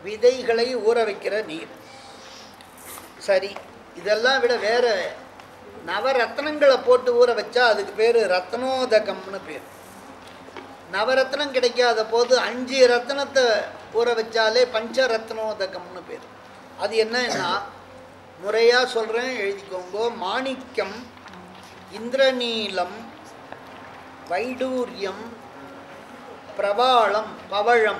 விதைகளை ஊற வைக்கிற நீர் சரி இதெல்லாம் விட வேற நவரத்னங்களை போட்டு ஊற வச்சா அதுக்கு பேர் ரத்னோதகம்னு பேர் நவரத்னம் கிடைக்காத போது அஞ்சு ரத்னத்தை ஊற வச்சாலே பஞ்சரத்னோதகம்னு பேர் அது என்னன்னா முறையாக சொல்கிறேன் எழுதிக்கோங்க மாணிக்கம் இந்திரநீலம் வைடூரியம் பிரபாளம் பவழம்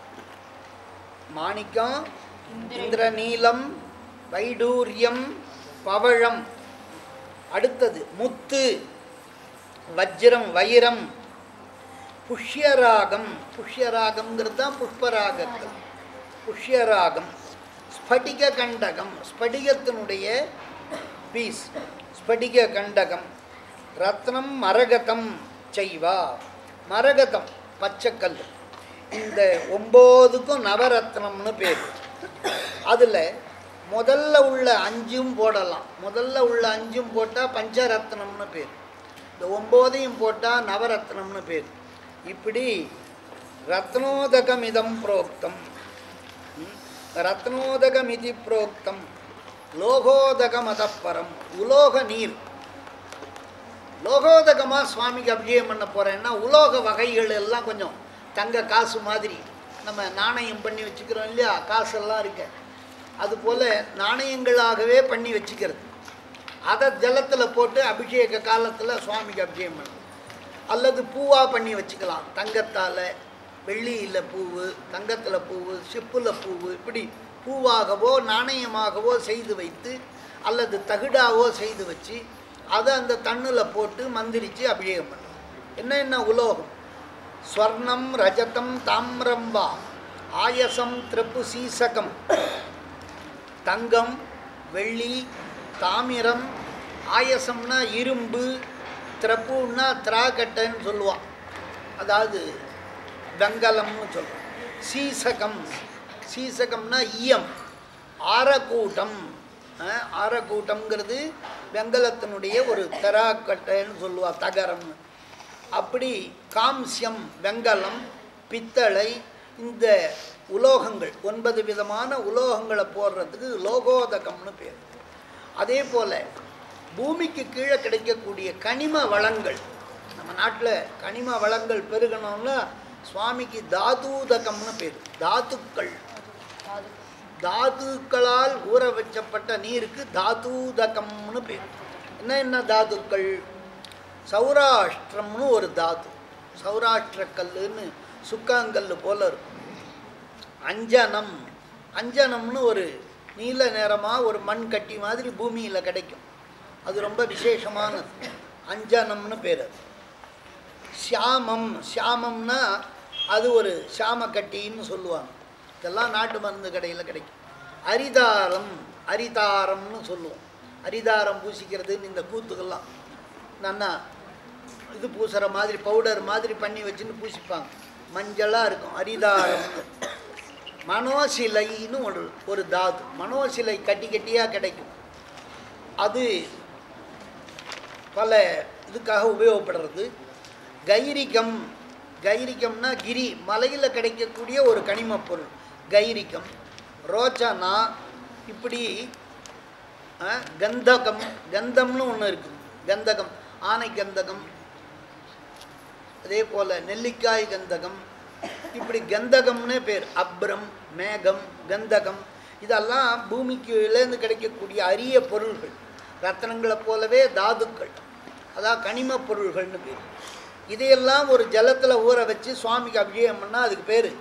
மாணிக்கம் இந்திரநீலம் வைடூரியம் பவழம் அடுத்தது முத்து வஜ்ரம் வைரம் புஷ்யராகம் புஷ்யராகம்ங்கிறது தான் புஷ்பராகங்கள் புஷ்யராகம் ஸ்படிக கண்டகம் ஸ்படிகத்தினுடைய பீஸ் ஸ்படிக கண்டகம் ரத்னம் மரகதம் செய்வா மரகதம் பச்சைக்கல் இந்த ஒம்போதுக்கும் நவரத்னம்னு பேர் அதில் முதல்ல உள்ள அஞ்சும் போடலாம் முதல்ல உள்ள அஞ்சும் போட்டால் பஞ்சரத்னம்னு பேர் இந்த ஒம்போதையும் போட்டால் நவரத்னம்னு பேர் இப்படி ரத்னோதகமிதம் புரோக்தம் ம், ரத்னோதகமிதி புரோக்தம் லோகோதகமதப்பரம் உலோக நீர் லோகோதகமாக சுவாமிக்கு அபிஷேகம் பண்ண போகிறேன்னா உலோக வகைகள் எல்லாம் கொஞ்சம் தங்க காசு மாதிரி நம்ம நாணயம் பண்ணி வச்சுக்கிறோம் இல்லையா காசெல்லாம் இருக்கு அதுபோல் நாணயங்களாகவே பண்ணி வச்சுக்கிறது அதை ஜலத்தில் போட்டு அபிஷேக காலத்தில் சுவாமிக்கு அபிஷேகம் பண்ணணும் அல்லது பூவாக பண்ணி வச்சுக்கலாம் தங்கத்தால் வெள்ளியில் பூவு தங்கத்தில் பூவு சிப்பில் பூவு இப்படி பூவாகவோ நாணயமாகவோ செய்து வைத்து அல்லது தகுடாவோ செய்து வச்சு அதை அந்த தண்ணில் போட்டு மந்திரிச்சு அபிஷேகம் பண்ணலாம் என்ன என்ன உலோகம் ஸ்வர்ணம் ரஜதம் தாமிரம் வா ஆயசம் திரப்பு சீசகம் தங்கம் வெள்ளி தாமிரம் ஆயசம்னா இரும்பு திரப்புன்னா திராக்கட்டைன்னு சொல்லுவான் அதாவது வெங்கலம்னு சொல்லுவோம் சீசகம் சீசகம்னா ஈயம் ஆரக்கூட்டம் அஹ், ஆரக்கூட்டம்ங்கிறது வெங்கலத்தினுடைய ஒரு தெராக்கட்டைன்னு சொல்லுவா தகரம்னு அப்படி காம்சியம் வெங்கலம் பித்தளை இந்த உலோகங்கள் ஒன்பது விதமான உலோகங்களை போடுறதுக்கு லோகோதகம்னு பேர் அதே போல் பூமிக்கு கீழே கிடைக்கக்கூடிய கனிம வளங்கள் நம்ம நாட்டில் கனிம வளங்கள் பெருகணும்னா சுவாமிக்கு தாதூதகம்னு பேர் தாத்துக்கள் தாதுக்களால் ஊற வச்சப்பட்ட நீருக்கு தாதூதகம்னு பேர் என்ன என்ன தாதுக்கள் சௌராஷ்டிரம்னு ஒரு தாது சௌராஷ்டிர கல்லுன்னு சுக்காங்கல் போல இருக்கும் அஞ்சனம் அஞ்சனம்னு ஒரு நீல நிறமாக ஒரு மண் கட்டி மாதிரி பூமியில் கிடைக்கும் அது ரொம்ப விசேஷமானது அஞ்சனம்னு பேர் அது சியாமம் சியாமம்னா அது ஒரு சாம கட்டின்னு சொல்லுவாங்க இதெல்லாம் நாட்டு மருந்து கடையில் கிடைக்கும் அரிதாரம் அரிதாரம்னு சொல்லுவோம் அரிதாரம் பூசிக்கிறதுன்னு இந்த கூத்துக்கெல்லாம் நல்லா இது பூசுகிற மாதிரி பவுடர் மாதிரி பண்ணி வச்சுன்னு பூசிப்பாங்க மஞ்சளாக இருக்கும் அரிதாரம் மனோசிலைன்னு ஒரு ஒரு தாது மனோசிலை கட்டி கட்டியாக கிடைக்கும் அது பல இதுக்காக உபயோகப்படுறது கைரிகம் கைரிகம்னா கிரி மலையில் கிடைக்கக்கூடிய ஒரு கனிமப் பொருள் கைரிகம் ரோச்சனா இப்படி ஆ, கந்தகம் கந்தம்னு ஒன்று இருக்குது கந்தகம் ஆனை கந்தகம் அதே போல் நெல்லிக்காய் கந்தகம் இப்படி கந்தகம்னே பேர் அப்ரம் மேகம் கந்தகம் இதெல்லாம் பூமிக்குலேருந்து கிடைக்கக்கூடிய அரிய பொருள்கள் ரத்தனங்களைப் போலவே தாதுக்கள் அதான் கனிம பொருள்கள்னு பேர் இதையெல்லாம் ஒரு ஜலத்தில் ஊற வச்சு சுவாமிக்கு அபிஷேகம் பண்ணால் அதுக்கு பேர்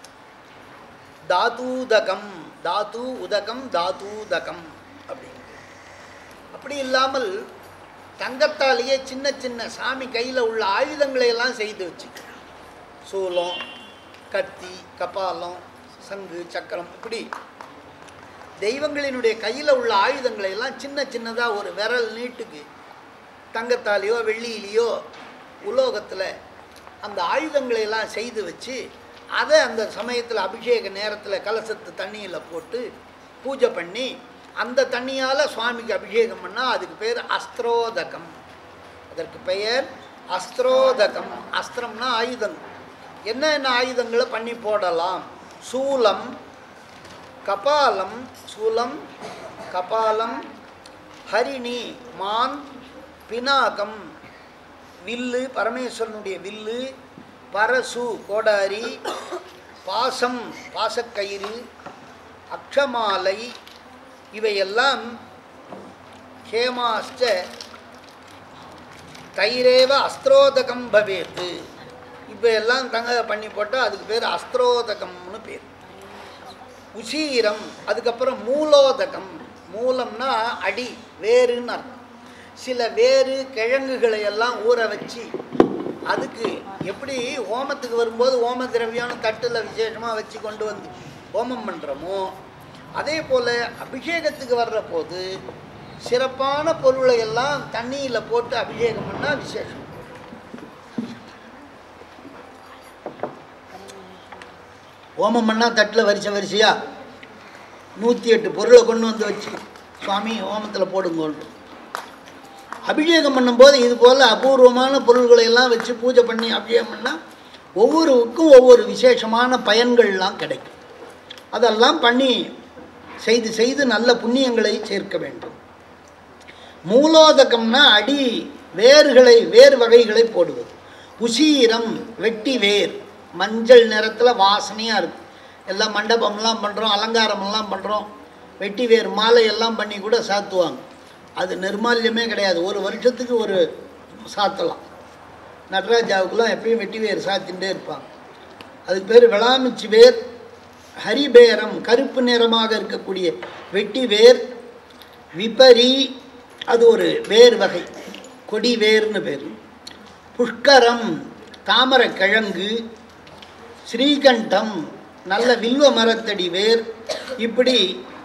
தாதூதகம் தாது உதகம் தாதூதகம் அப்படி அப்படி இல்லாமல் தங்கத்தாலேயே சின்ன சின்ன சாமி கையில் உள்ள ஆயுதங்களை எல்லாம் செய்து வச்சுக்க சூலம் கத்தி கபாலம் சங்கு சக்கரம் இப்படி தெய்வங்களினுடைய கையில் உள்ள ஆயுதங்களை எல்லாம் சின்ன சின்னதாக ஒரு விரல் நீட்டுக்கு தங்கத்தாலேயோ வெள்ளியிலையோ உலோகத்தில் அந்த ஆயுதங்களை எல்லாம் செய்து வச்சு அதை அந்த சமயத்தில் அபிஷேக நேரத்தில் கலசத்து தண்ணியில் போட்டு பூஜை பண்ணி அந்த தண்ணியால் சுவாமிக்கு அபிஷேகம் பண்ணால் அதுக்கு பேர் அஸ்திரோதகம் அதற்கு பெயர் அஸ்திரோதகம் அஸ்திரம்னா ஆயுதம் என்ன என்ன ஆயுதங்களை பண்ணி போடலாம் சூலம் கபாலம் சூலம் கபாலம் ஹரிணி மான் பினாகம் வில்லு பரமேஸ்வரனுடைய வில்லு பரசு கோடாரி பாசம் பாசக்கயிறு அக்ஷமாலை இவையெல்லாம் ஹேமாஸ்ட தைரேவ அஸ்திரோதகம் பவேத்து இப்போ எல்லாம் தங்க பண்ணி போட்டால் அதுக்கு பேர் அஸ்திரோதகம்னு பேர் உசீரம் அதுக்கப்புறம் மூலோதகம் மூலம்னா அடி வேருன்னு அர்த்தம் சில வேறு கிழங்குகளை எல்லாம் ஊற வச்சு அதுக்கு எப்படி ஹோமத்துக்கு வரும்போது ஹோம திரவியம்னு தட்டில் விசேஷமாக வச்சு கொண்டு வந்து ஹோமம் பண்ணுறோமோ அதே போல் அபிஷேகத்துக்கு வர்ற போது சிறப்பான பொருளை எல்லாம் தண்ணியில் போட்டு அபிஷேகம் பண்ணால் விசேஷம் ஹோமம் பண்ணால் தட்டில் வரிசை வரிசையாக நூற்றி எட்டு பொருளை கொண்டு வந்து வச்சு சுவாமி ஹோமத்தில் போடுங்கோன்ட்டு அபிஷேகம் பண்ணும்போது இது போல் அபூர்வமான பொருள்களை எல்லாம் வச்சு பூஜை பண்ணி அபிஷேகம் பண்ணால் ஒவ்வொருவுக்கும் ஒவ்வொரு விசேஷமான பயன்கள்லாம் கிடைக்கும் அதெல்லாம் பண்ணி செய்து செய்து நல்ல புண்ணியங்களை சேர்க்க வேண்டும் மூலோதகம்னா அடி வேர்களை வேர் வகைகளை போடுவது உசீரம் வெட்டி வேர் மஞ்சள் நிறத்தில் வாசனையாக இருக்கும் எல்லாம் மண்டபம்லாம் பண்ணுறோம் அலங்காரமெல்லாம் பண்ணுறோம் வெட்டி வேர் மாலை எல்லாம் பண்ணி கூட சாத்துவாங்க அது நிர்மால்யமே கிடையாது ஒரு வருஷத்துக்கு ஒரு சாத்தலாம் நடராஜாவுக்கெல்லாம் எப்பயும் வெட்டி வேர் சாத்திகிட்டே இருப்பாங்க அதுக்கு பேர் விளாமிச்சி வேர் ஹரிபேரம் கருப்பு நிறமாக இருக்கக்கூடிய வெட்டி வேர் விபரி அது ஒரு வேர் வகை கொடி வேர்னு பேர் புஷ்கரம் தாமரை கிழங்கு ஸ்ரீகண்டம் நல்ல வில்வ மரத்தடி வேர் இப்படி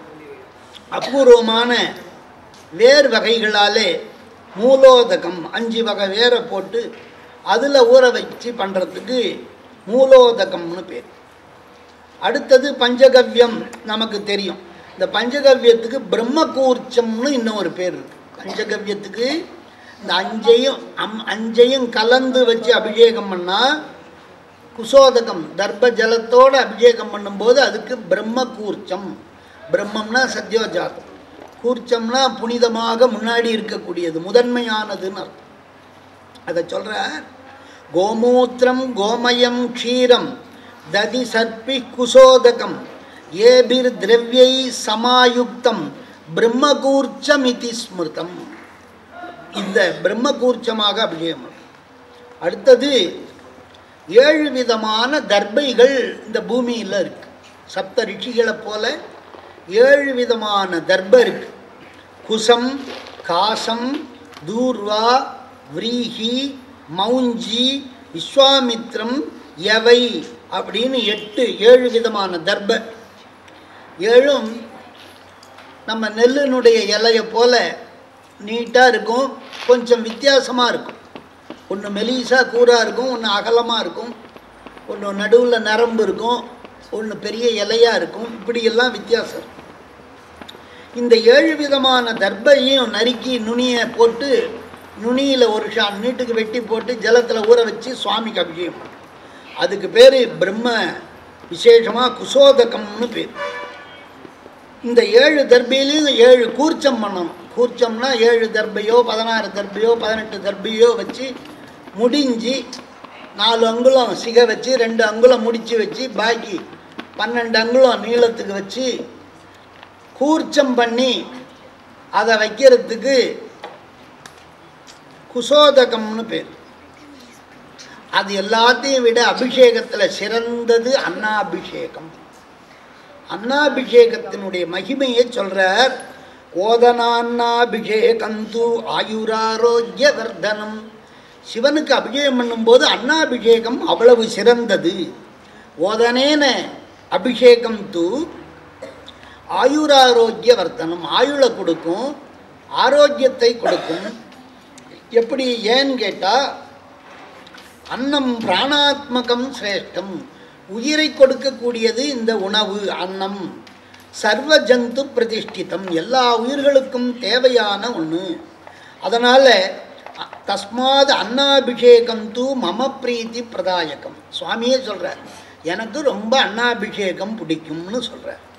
அபூர்வமான வேர் வகைகளாலே மூலோதகம் அஞ்சு வகை வேரை போட்டு அதில் ஊற வச்சு பண்ணுறதுக்கு மூலோதகம்னு பேர் அடுத்தது பஞ்சகவ்யம் நமக்கு தெரியும் இந்த பஞ்சகவ்யத்துக்கு பிரம்மகூர்ச்சம்னு இன்னும் ஒரு பேர் இருக்கு பஞ்சகவ்யத்துக்கு இந்த அஞ்சையும் அம் அஞ்சையும் கலந்து வச்சு அபிஷேகம் பண்ணால் குசோதகம் தர்ப்ப ஜலத்தோடு அபிஷேகம் பண்ணும்போது அதுக்கு பிரம்ம கூர்ச்சம் பிரம்மம்னா சத்யோஜாதம் கூர்ச்சம்னா புனிதமாக முன்னாடி இருக்கக்கூடியது முதன்மையானதுன்னு அர்த்தம் அதை சொல்கிறார் கோமூத்திரம் கோமயம் க்ஷீரம் ததி சர்ப்பி குசோதகம் ஏபிர் திரவியை சமாயுக்தம் பிரம்மகூர்ச்சம் இதி ஸ்மிருதம் இந்த பிரம்மகூர்ச்சமாக அபிஷேகம் பண்ணணும். அடுத்தது ஏழு விதமான தர்பைகள் இந்த பூமியில் இருக்கு சப்த ரிஷிகளை போல ஏழு விதமான தர்ப இருக்கு குசம் காசம் தூர்வா விரீஹி மௌஞ்சி விஸ்வாமித்ரம் யவை அப்படின்னு எட்டு ஏழு விதமான தர்ப ஏழும் நம்ம நெல்லினுடைய இலையை போல நீட்டாக இருக்கும் கொஞ்சம் வித்தியாசமாக இருக்கும் ஒன்று மெலிசாக கூராக இருக்கும் ஒன்று அகலமாக இருக்கும் ஒன்று நடுவில் நரம்பு இருக்கும் ஒன்று பெரிய இலையாக இருக்கும் இப்படியெல்லாம் வித்தியாசம் இருக்கும் இந்த ஏழு விதமான தர்பையும் நறுக்கி நுனியை போட்டு நுனியில் ஒரு ஷான் நீட்டுக்கு வெட்டி போட்டு ஜலத்தில் ஊற வச்சு சுவாமிக்கு அபிஷேகம் பண்ணணும். அதுக்கு பேர் பிரம்ம விசேஷமாக குசோதகம்னு பேர் இந்த ஏழு தர்பையிலையும் ஏழு கூர்ச்சம் பண்ணணும் கூர்ச்சம்னா ஏழு தர்பையோ பதினாறு தர்பையோ பதினெட்டு தர்பையோ வச்சு முடிஞ்சு நாலு அங்குலம் சிகை வச்சு ரெண்டு அங்குலம் முடிச்சு வச்சு பாக்கி பன்னெண்டு அங்குலம் நீளத்துக்கு வச்சு கூர்ச்சம் பண்ணி அதை வைக்கிறதுக்கு குசோதகம்னு பேர் அது எல்லாத்தையும் விட அபிஷேகத்தில் சிறந்தது அன்னாபிஷேகம் அன்னாபிஷேகத்தினுடைய மகிமையை சொல்றார் ஓதனான்னாபிஷேகந்து ஆயுராரோக்கிய வர்தனம் சிவனுக்கு அபிஷேகம் பண்ணும்போது அன்னாபிஷேகம் அவ்வளவு சிறந்தது ஓதனேன அபிஷேகம் தூ ஆயுராரோக்கிய வர்த்தனம் ஆயுளை கொடுக்கும் ஆரோக்கியத்தை கொடுக்கும் எப்படி ஏன்னு கேட்டால் அன்னம் பிராணாத்மகம் சிரேஷ்டம் உயிரை கொடுக்கக்கூடியது இந்த உணவு அன்னம் சர்வ ஜந்து பிரதிஷ்டிதம் எல்லா உயிர்களுக்கும் தேவையான ஒன்று அதனால் தஸ்மாத் அன்னாபிஷேகம் தூ மம பிரீத்தி பிரதாயகம் சுவாமியே சொல்கிறார் எனக்கு ரொம்ப அன்னாபிஷேகம் பிடிக்கும்னு சொல்கிறார்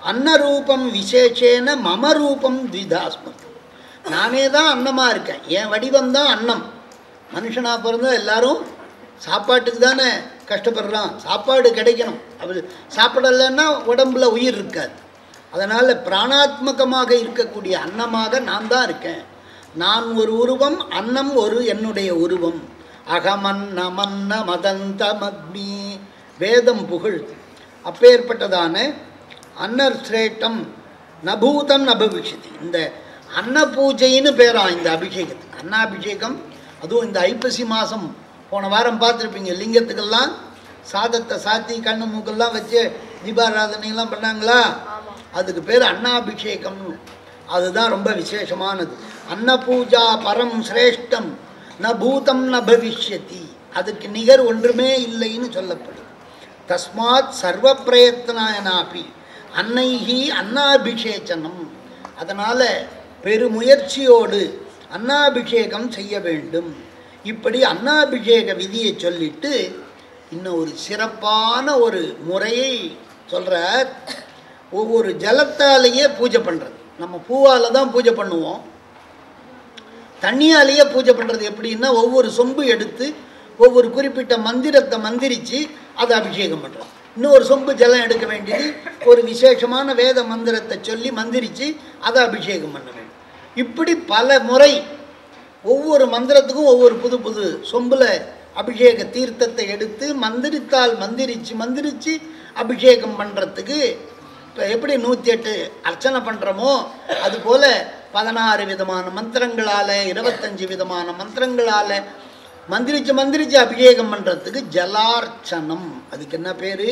அன்னரூபம் விசேஷேன மம ரூபம் த்விதாஸ்மத் நானே தான் அன்னமாக இருக்கேன் என் வடிவம் தான் அன்னம் மனுஷனாக பிறந்தா எல்லாரும் சாப்பாட்டுக்கு தானே கஷ்டப்படுறான் சாப்பாடு கிடைக்கணும் அவர் சாப்பிடலைன்னா உடம்புல உயிர் இருக்காது அதனால் பிராணாத்மகமாக இருக்கக்கூடிய அன்னமாக நான் தான் இருக்கேன் நான் ஒரு உருவம் அன்னம் ஒரு என்னுடைய உருவம் அகமன்ன மன்ன மதந்த மத்மி வேதம் புகழ்து அப்பேற்பட்டதான அன்னர் சிரேட்டம் நபூதம் நபவிஷதி இந்த அன்ன பூஜைன்னு பேரா இந்த அபிஷேகத்துக்கு அன்னாபிஷேகம் அதுவும் இந்த ஐப்பசி மாதம் போன வாரம் பார்த்துருப்பீங்க லிங்கத்துக்கெல்லாம் சாதத்தை சாத்தி கண்ணு மூக்கெல்லாம் வச்சு தீபாராதனையெல்லாம் பண்ணாங்களா அதுக்கு பேர் அன்னாபிஷேகம்னு அதுதான் ரொம்ப விசேஷமானது அன்னபூஜா பரம் சிரேஷ்டம் ந பூதம் ந பவிஷ்யதி அதுக்கு நிகர் ஒன்றுமே இல்லைன்னு சொல்லப்படுது தஸ்மாத் சர்வ பிரயத்னாயனாபி அன்னைஹி அன்னாபிஷேச்சனம் அதனால் பெருமுயற்சியோடு அன்னாபிஷேகம் செய்ய வேண்டும் இப்படி அன்னாபிஷேக விதியை சொல்லிட்டு இன்னும் ஒரு சிறப்பான ஒரு முறையை சொல்கிறார் ஒவ்வொரு ஜலத்தாலேயே பூஜை பண்ணுறது நம்ம பூவால் தான் பூஜை பண்ணுவோம் தண்ணியாலேயே பூஜை பண்ணுறது எப்படின்னா ஒவ்வொரு சொம்பு எடுத்து ஒவ்வொரு குறிப்பிட்ட மந்திரத்தை மந்திரிச்சு அதை அபிஷேகம் பண்ணுறோம் இன்னொரு சொம்பு ஜலம் எடுக்க வேண்டியது ஒரு விசேஷமான வேத மந்திரத்தை சொல்லி மந்திரிச்சு அதை அபிஷேகம் பண்ண வேண்டும் இப்படி பல முறை ஒவ்வொரு மந்திரத்துக்கும் ஒவ்வொரு புது புது சொம்பில் அபிஷேக தீர்த்தத்தை எடுத்து மந்திரித்தால் மந்திரிச்சு மந்திரிச்சு அபிஷேகம் பண்ணுறதுக்கு இப்போ எப்படி நூற்றி எட்டு அர்ச்சனை பண்ணுறோமோ அதுபோல் பதினாறு விதமான மந்திரங்களால் இருபத்தஞ்சு விதமான மந்திரங்களால் மந்திரிச்சு மந்திரிச்சு அபிஷேகம் பண்ணுறதுக்கு ஜலார்ச்சனம் அதுக்கு என்ன பேர்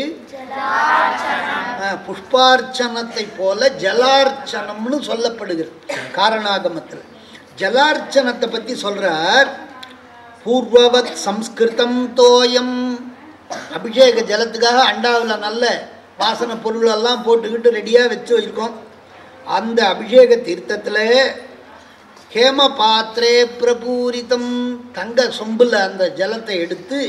புஷ்பார்ச்சனத்தை போல ஜலார்ச்சனம்னு சொல்லப்படுகிறது காரணாகமத்தில் ஜலார்ச்சனத்தை பற்றி சொல்கிறார் பூர்வவத் சம்ஸ்கிருதம் தோயம் அபிஷேக ஜலத்துக்காக அண்டாவில் நல்ல வாசனை பொருளெல்லாம் போட்டுக்கிட்டு ரெடியாக வச்சு வச்சுருக்கோம் அந்த அபிஷேக தீர்த்தத்தில் ஹேம பாத்திரே பிரபூரிதம் தங்க சொம்பில் அந்த ஜலத்தை எடுத்து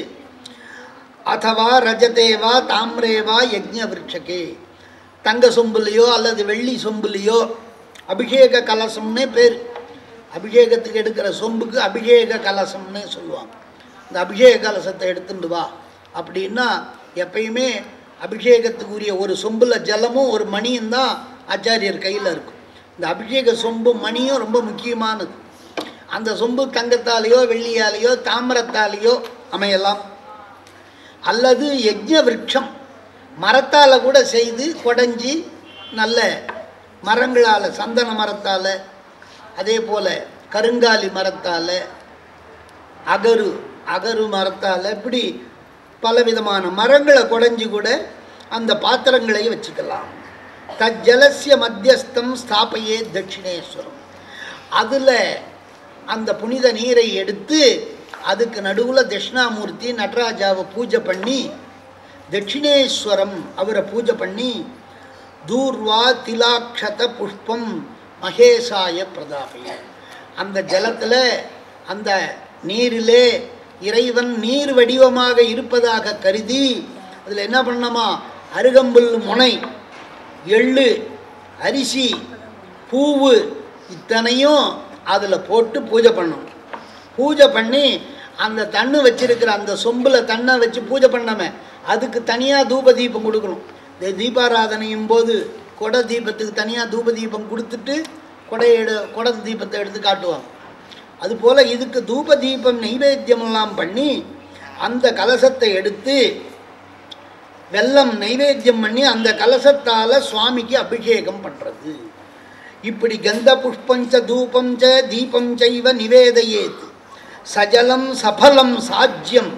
அதவா ரஜதேவா தாம்ரேவா யஜ்ஞ விருட்சகே தங்க சொம்புலையோ அல்லது வெள்ளி சொம்புலையோ அபிஷேக கலசம்னே பேர் அபிஷேகத்துக்கு எடுக்கிற சொம்புக்கு அபிஷேக கலசம்னு சொல்லுவாங்க இந்த அபிஷேக கலசத்தை எடுத்துட்டு வா அப்படின்னா எப்பயுமே அபிஷேகத்துக்குரிய ஒரு சொம்பில் ஜலமும் ஒரு மணியும் தான் ஆச்சாரியர் கையில் இருக்கும் இந்த அபிஷேக சொம்பு மணியும் ரொம்ப முக்கியமானது அந்த சொம்பு தங்கத்தாலேயோ வெள்ளியாலேயோ தாமிரத்தாலேயோ அமையலாம் அல்லது யஜ்ஞ விருட்சம் மரத்தால் கூட செய்து குடஞ்சி நல்ல மரங்களால் சந்தன மரத்தால் அதே போல் கருங்காலி மரத்தால் அகரு அகரு மரத்தால் இப்படி பலவிதமான மரங்களை குடஞ்சி கூட அந்த பாத்திரங்களை வச்சுக்கலாம் தஜ்ஜலசிய மத்தியஸ்தம் ஸ்தாபையே தட்சிணேஸ்வரம் அதில் அந்த புனித நீரை எடுத்து அதுக்கு நடுவில் தட்சிணாமூர்த்தி நடராஜாவை பூஜை பண்ணி தட்சிணேஸ்வரம் அவரை பூஜை பண்ணி தூர்வா திலாட்சத புஷ்பம் மகேசாய பிரதாபைய அந்த ஜலத்தில் அந்த நீரிலே இறைவன் நீர் வடிவமாக இருப்பதாக கருதி அதில் என்ன பண்ணணுமா அருகம்புல் முனை எள்ளு அரிசி பூவு இத்தனையும் அதில் போட்டு பூஜை பண்ணணும் பூஜை பண்ணி அந்த தண்ணு வச்சிருக்கிற அந்த சொம்பில் தண்ணை வச்சு பூஜை பண்ணாம அதுக்கு தனியாக தூப தீபம் கொடுக்கணும் இந்த தீபாராதனையும் போது குட தீபத்துக்கு தனியாக தூப தீபம் கொடுத்துட்டு குடையை எடு குட தீபத்தை எடுத்து காட்டுவாங்க அதுபோல் இதுக்கு தூப தீபம் நைவேத்தியமெல்லாம் பண்ணி அந்த கலசத்தை எடுத்து வெல்லம் நைவேத்தியம் பண்ணி அந்த கலசத்தால் சுவாமிக்கு அபிஷேகம் பண்ணுறது இப்படி கந்த புஷ்பஞ்ச தூபஞ்ச தீபம் செய்வ நிவேதையேத் சஜலம் சபலம் சாஜ்யம்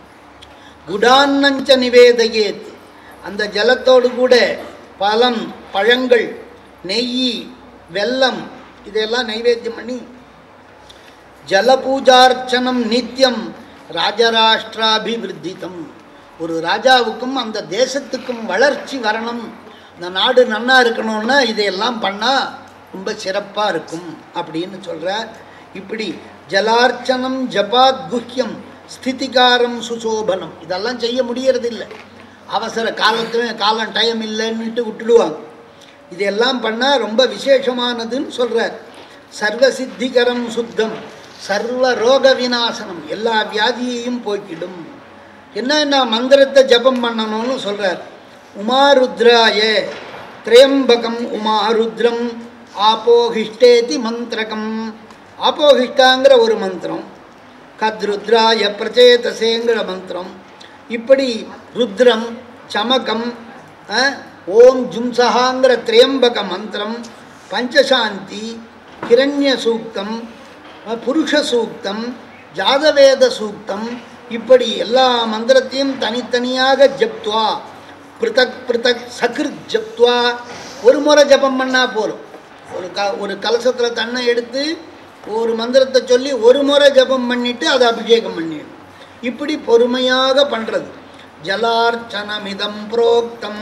குடான்னஞ்ச நிவேதையேத் அந்த ஜலத்தோடு கூட பழம் பழங்கள் நெய் வெல்லம் இதெல்லாம் நைவேத்தியம் பண்ணி ஜலபூஜார்ச்சனம் நித்தியம் ராஜராஷ்டிராபிவிருத்திதம் ஒரு ராஜாவுக்கும் அந்த தேசத்துக்கும் வளர்ச்சி வரணும் இந்த நாடு நன்னா இருக்கணும்னா இதையெல்லாம் பண்ணால் ரொம்ப சிறப்பாக இருக்கும் அப்படின்னு சொல்கிறார் இப்படி ஜலார்ச்சனம் ஜபாத் குஹ்யம் ஸ்திதிகாரம் சுசோபனம் இதெல்லாம் செய்ய முடியறதில்லை அவசர காலத்துல காலம் டைம் இல்லைன்னுட்டு விட்டுடுவாங்க இதெல்லாம் பண்ணால் ரொம்ப விசேஷமானதுன்னு சொல்கிறார் சர்வ சித்திகரம் சுத்தம் சர்வ ரோக விநாசனம் எல்லா வியாதியையும் போக்கிடும் என்னென்ன மந்திரத்தை ஜபம் பண்ணணும்னு சொல்கிறார் உமாருத்ராய திரையம்பகம் உமாருத்ரம் ஆப்போஹிஷ்டேதி மந்திரகம் ஆப்போஹிஷ்டாங்கிற ஒரு மந்திரம் கத்ருத்ராய பிரச்சேதசேங்கிற மந்திரம் இப்படி ருத்ரம் சமகம் அஹ், ஓம் ஜும்சஹாங்கிற திரையம்பக மந்திரம் பஞ்சசாந்தி கிரண்ய சூக்தம் அஹ், புருஷ சூக்தம் ஜாதவேத சூக்தம் இப்படி எல்லா மந்திரத்தையும் தனித்தனியாக ஜப்துவா பிருதக் பிருதக் சகிருத் ஜப்துவா ஒரு முறை ஜபம் பண்ணால் போதும் ஒரு க ஒரு கலசத்தில் தன்னை எடுத்து ஒரு மந்திரத்தை சொல்லி ஒரு முறை ஜபம் பண்ணிட்டு அதை அபிஷேகம் பண்ணிடும் இப்படி பொறுமையாக பண்ணுறது ஜலார்ச்சனமிதம் புரோக்தம்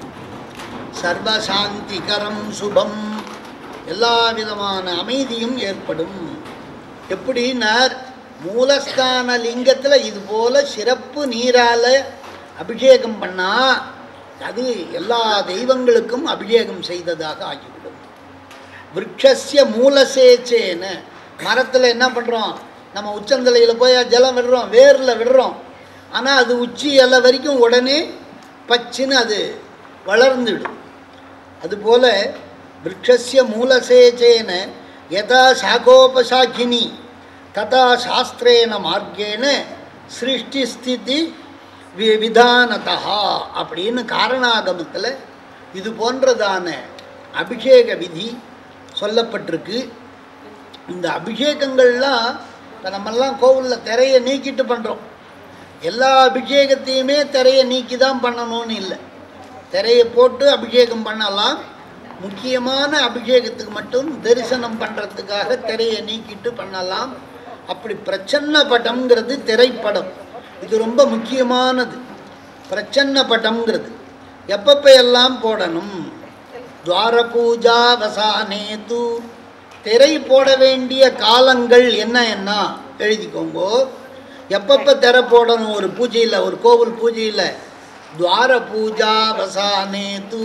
சர்வசாந்திகரம் சுபம் எல்லா விதமான அமைதியும் ஏற்படும் எப்படின்னார் மூலஸ்தான லிங்கத்தில் இது போல சிறப்பு நீரால் அபிஷேகம் பண்ணால் அது எல்லா தெய்வங்களுக்கும் அபிஷேகம் செய்ததாக ஆகிவிடும் விரக்ஷஸ்ய மூலசேச்சேன மரத்தில் என்ன பண்ணுறோம் நம்ம உச்சந்தலையில் போய் ஜலம் விடுறோம் வேரில் விடுறோம் ஆனால் அது உச்சி இலை வரைக்கும் உடனே பச்சுன்னு அது வளர்ந்துடும் அதுபோல் விரக்ஷஸ்ய மூலசேச்சேன யதா சாகோபசாக்கினி ததா சாஸ்திரேன மார்க்கேன சிருஷ்டி ஸ்திதி வி விதானதா அப்படின்னு காரணாகமத்தில் இது போன்றதான அபிஷேக விதி சொல்லப்பட்டிருக்கு இந்த அபிஷேகங்கள்லாம் இப்போ நம்மெல்லாம் கோவிலில் திரையை நீக்கிட்டு பண்ணுறோம் எல்லா அபிஷேகத்தையுமே திரையை நீக்கி தான் பண்ணணும்னு இல்லை திரையை போட்டு அபிஷேகம் பண்ணலாம் முக்கியமான அபிஷேகத்துக்கு மட்டும் தரிசனம் பண்ணுறதுக்காக திரையை நீக்கிட்டு பண்ணலாம் அப்படி பிரச்சன்ன பட்டம்ங்கிறது திரைப்படம் இது ரொம்ப முக்கியமானது பிரச்சன்ன பட்டம்ங்கிறது எப்பப்போ எல்லாம் போடணும் துவார பூஜா வசானே தூ திரை போட வேண்டிய காலங்கள் என்ன என்ன எழுதிக்கோங்கோ எப்பப்போ திரை போடணும் ஒரு பூஜையில் ஒரு கோவில் பூஜையில் துவார பூஜா வசானே தூ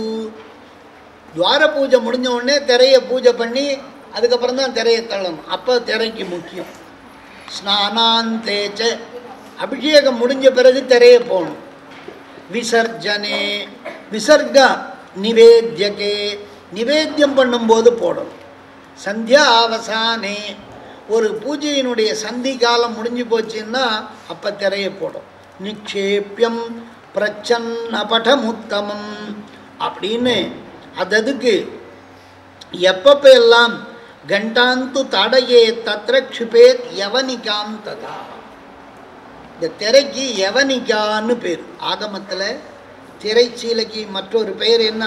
துவார பூஜை முடிஞ்ச உடனே திரையை பூஜை பண்ணி அதுக்கப்புறம் தான் திரையை தள்ளணும் அப்போ திரைக்கு முக்கியம் ஸ்நானாந்தேச்ச அபிஷேகம் முடிஞ்ச பிறகு திரையை போகணும் விசர்ஜனே விசர்க நிவேத்தியகே நிவேத்தியம் பண்ணும்போது போடணும் சந்தியா அவசானே ஒரு பூஜையினுடைய சந்தி காலம் முடிஞ்சு போச்சுன்னா அப்போ திரையை போடும் நிக்ஷேப்பியம் பிரச்சன்ன படமுத்தமம் அப்படின்னு அததுக்கு எப்பப்ப எல்லாம் கண்டாந்து தடையே தத்ர க்ஷிபேத் யவனிகாம் ததா இந்த திரைக்கு யவனிகான்னு பேர் ஆகமத்தில் திரைச்சீலைக்கு மற்றொரு பெயர் என்ன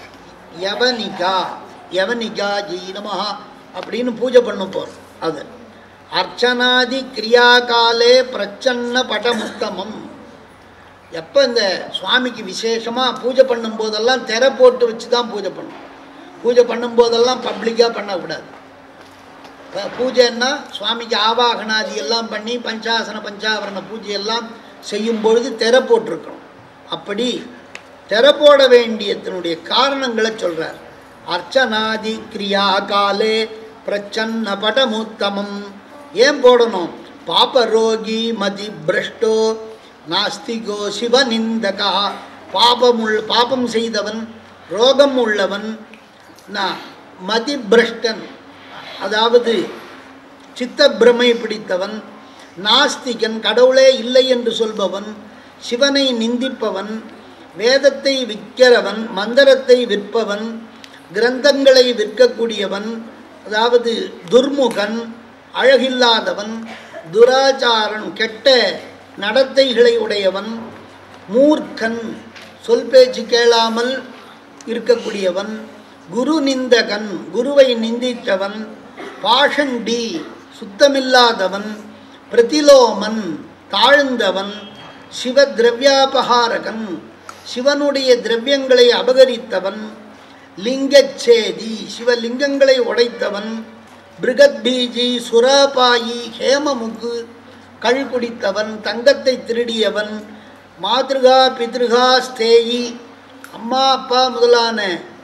யவனிகா யவனிகா ஜி நமஹா அப்படின்னு பூஜை பண்ண போகிறோம் அது அர்ச்சனாதி கிரியாகாலே பிரச்சன்ன படமுத்தமம் எப்போ இந்த சுவாமிக்கு விசேஷமாக பூஜை பண்ணும்போதெல்லாம் திரை போட்டு வச்சு தான் பூஜை பண்ணணும் பூஜை பண்ணும்போதெல்லாம் பப்ளிக்காக பண்ணக்கூடாது இப்போ பூஜைன்னா சுவாமிக்கு ஆவாகனாதி எல்லாம் பண்ணி பஞ்சாசன பஞ்சாவரண பூஜையெல்லாம் செய்யும் பொழுது திரை போட்டிருக்கணும் அப்படி திரை போட வேண்டியதனுடைய காரணங்களை சொல்கிறார் அர்ச்சனாதி கிரியா காலே பிரச்சன்ன படமுத்தமம் ஏன் போடணும் பாபரோகி மதி பிரஷ்டோ நாஸ்திகோ சிவநிந்தகா பாபமுள் பாபம் செய்தவன் ரோகம் உள்ளவன் நான் மதிபிரஷ்டன் அதாவது சித்தப்பிரமை பிடித்தவன் நாஸ்திகன் கடவுளே இல்லை என்று சொல்பவன் சிவனை நிந்திப்பவன் வேதத்தை விற்கிறவன் மந்திரத்தை விற்பவன் கிரந்தங்களை விற்கக்கூடியவன் அதாவது துர்முகன் அழகில்லாதவன் துராச்சாரன் கெட்ட நடத்தைகளை உடையவன் மூர்க்கன் சொல் பேச்சு கேளாமல் இருக்கக்கூடியவன் குரு நிந்தகன் குருவை நிந்தித்தவன் பாஷண்டி சுத்தமில்லாதவன் பிரதிலோமன் தாழ்ந்தவன் சிவ திரவியாபகாரகன் சிவனுடைய திரவியங்களை அபகரித்தவன் லிங்கச்சேதி சிவலிங்கங்களை உடைத்தவன் பிருகத்பீஜி சுராபாயி ஹேமமுகு கள் குடித்தவன் தங்கத்தை திருடியவன் மாத்ருகா பித்ருகா ஸ்தேயி அம்மா அப்பா முதலான